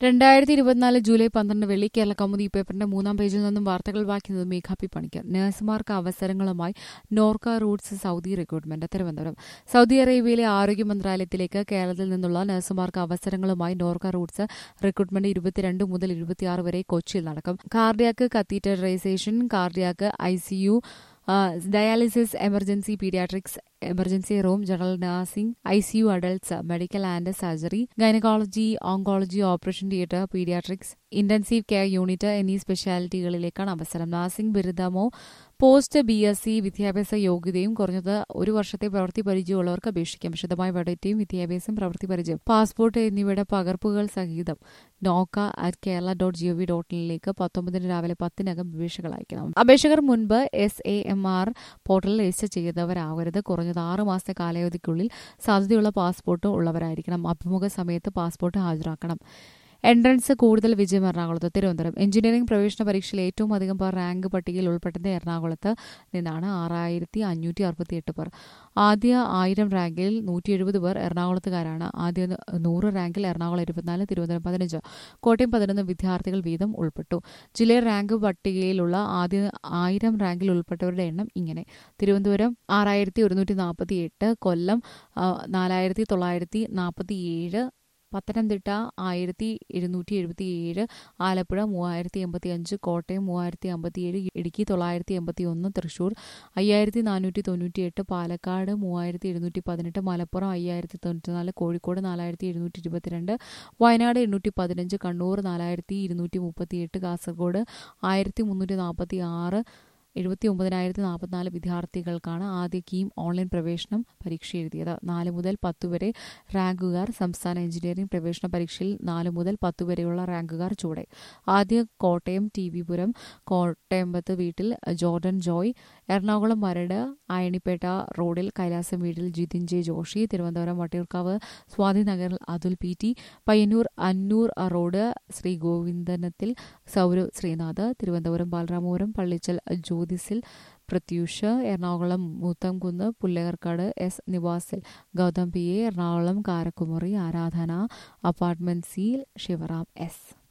രണ്ടായിരത്തി ഇരുപത്തിനാല് ജൂലൈ പന്ത്രണ്ട് വെള്ളി കേരള കൗമുദി പേപ്പറിന്റെ മൂന്നാം പേജിൽ നിന്നും വാർത്തകൾ വായിക്കുന്നത് മേഘാപ്പി പണിക്കർ നഴ്സുമാർക്ക് അവസരങ്ങളുമായി Norka Roots Saudi recruitment Thiruvananthapuram Saudi അറേബ്യയിലെ ആരോഗ്യ മന്ത്രാലയത്തിലേക്ക് കേരളത്തിൽ നിന്നുള്ള നഴ്സുമാർക്ക് അവസരങ്ങളുമായി നോർക്ക റൂട്ട്സ് റിക്രൂട്ട്മെന്റ് ഇരുപത്തിരണ്ട് മുതൽ ഇരുപത്തിയാറ് വരെ കൊച്ചിയിൽ നടക്കും cardiac catheterisation cardiac ICU dialysis emergency paediatrics emergency room general nursing ICU adults medical and surgery gynaecology oncology operation theatre paediatrics intensive care unit എന്നീ സ്പെഷ്യാലിറ്റികളിലേക്കാണ് അവസരം നഴ്സിംഗ് ബിരുദമോ പോസ്റ്റ് ബി എസ് സി വിദ്യാഭ്യാസ യോഗ്യതയും കുറഞ്ഞത് ഒരു വർഷത്തെ പ്രവൃത്തി പരിചയമുള്ളവർക്ക് അപേക്ഷിക്കാം വിശദമായ ബഡേറ്റയും വിദ്യാഭ്യാസം പ്രവൃത്തി പരിചയം പാസ്പോർട്ട് എന്നിവയുടെ പകർപ്പുകൾ സഹിതം Norka at Kerala dot G O V dot ഇനിലേക്ക് പത്തൊമ്പതിന് രാവിലെ പത്തിനകം അപേക്ഷകൾ അയക്കണം അപേക്ഷകർ മുൻപ് എസ് എ എം ആർ പോർട്ടലിൽ രജിസ്റ്റർ ചെയ്തവരാകരുത് കുറഞ്ഞത് ആറ് മാസത്തെ കാലാവധിക്കുള്ളിൽ സാധ്യതയുള്ള പാസ്പോർട്ട് ഉള്ളവരായിരിക്കണം അഭിമുഖ സമയത്ത് പാസ്പോർട്ട് ഹാജരാക്കണം എൻട്രൻസ് കൂടുതൽ വിജയം എറണാകുളത്ത് തിരുവനന്തപുരം എഞ്ചിനീയറിംഗ് പ്രവേശന പരീക്ഷയിൽ ഏറ്റവും അധികം പേർ റാങ്ക് പട്ടികയിൽ ഉൾപ്പെട്ടത് എറണാകുളത്ത് നിന്നാണ് ആറായിരത്തി അഞ്ഞൂറ്റി അറുപത്തിയെട്ട് പേർ ആദ്യ ആയിരം റാങ്കിൽ നൂറ്റി എഴുപത് പേർ എറണാകുളത്തുകാരാണ് ആദ്യ നൂറ് റാങ്കിൽ എറണാകുളം ഇരുപത്തിനാല് തിരുവനന്തപുരം പതിനഞ്ച് കോട്ടയം പതിനൊന്ന് വിദ്യാർത്ഥികൾ വീതം ഉൾപ്പെട്ടു ജില്ലയിൽ റാങ്ക് പട്ടികയിലുള്ള ആദ്യ ആയിരം റാങ്കിൽ ഉൾപ്പെട്ടവരുടെ എണ്ണം ഇങ്ങനെ തിരുവനന്തപുരം ആറായിരത്തി ഒരുന്നൂറ്റി നാൽപ്പത്തി എട്ട് കൊല്ലം നാലായിരത്തി തൊള്ളായിരത്തി നാൽപ്പത്തി ഏഴ് പത്തനംതിട്ട ആയിരത്തി എഴുന്നൂറ്റി എഴുപത്തിയേഴ് ആലപ്പുഴ മൂവായിരത്തി എൺപത്തി അഞ്ച് കോട്ടയം മൂവായിരത്തി അമ്പത്തിയേഴ് ഇടുക്കി തൊള്ളായിരത്തി എൺപത്തി ഒന്ന് തൃശൂർ അയ്യായിരത്തി നാനൂറ്റി തൊണ്ണൂറ്റിയെട്ട് പാലക്കാട് മൂവായിരത്തി എഴുന്നൂറ്റി പതിനെട്ട് മലപ്പുറം അയ്യായിരത്തി തൊണ്ണൂറ്റിനാല് കോഴിക്കോട് നാലായിരത്തി എഴുന്നൂറ്റി ഇരുപത്തിരണ്ട് വയനാട് എണ്ണൂറ്റി പതിനഞ്ച് കണ്ണൂർ നാലായിരത്തി ഇരുന്നൂറ്റി മുപ്പത്തിയെട്ട് കാസർഗോഡ് ആയിരത്തി മുന്നൂറ്റി നാൽപ്പത്തി ആറ് എഴുപത്തി ഒമ്പതിനായിരത്തി നാൽപ്പത്തിനാല് വിദ്യാർത്ഥികൾക്കാണ് ആദ്യ കീം ഓൺലൈൻ പ്രവേശനം പരീക്ഷ എഴുതിയത് നാല് മുതൽ പത്ത് വരെ റാങ്കുകാർ സംസ്ഥാന എഞ്ചിനീയറിംഗ് പ്രവേശന പരീക്ഷയിൽ നാല് മുതൽ പത്ത് വരെയുള്ള റാങ്കുകാർ ചൂടെ ആദ്യ കോട്ടയം ടി വി പുരം കോട്ടയമ്പത്ത് വീട്ടിൽ ജോർഡൻ ജോയ് എറണാകുളം മരട് അയണിപ്പേട്ട റോഡിൽ കൈലാസം വീട്ടിൽ ജിതിൻ ജെ ജോഷി തിരുവനന്തപുരം വട്ടിയൂർക്കാവ് സ്വാതി നഗറിൽ Athul P T Payyanur Annur road Sree ഗോവിന്ദനത്തിൽ സൗരവ് ശ്രീനാഥ് തിരുവനന്തപുരം ബാലരാമപുരം പള്ളിച്ചൽ ജ്യോതിസിൽ പ്രത്യൂഷ് എറണാകുളം മൂത്തംകുന്ന് പുല്ലേർക്കാട് എസ് നിവാസിൽ Gautham P A Ernakulam Karakkumari Aradhana apartment സിയിൽ ശിവറാം എസ്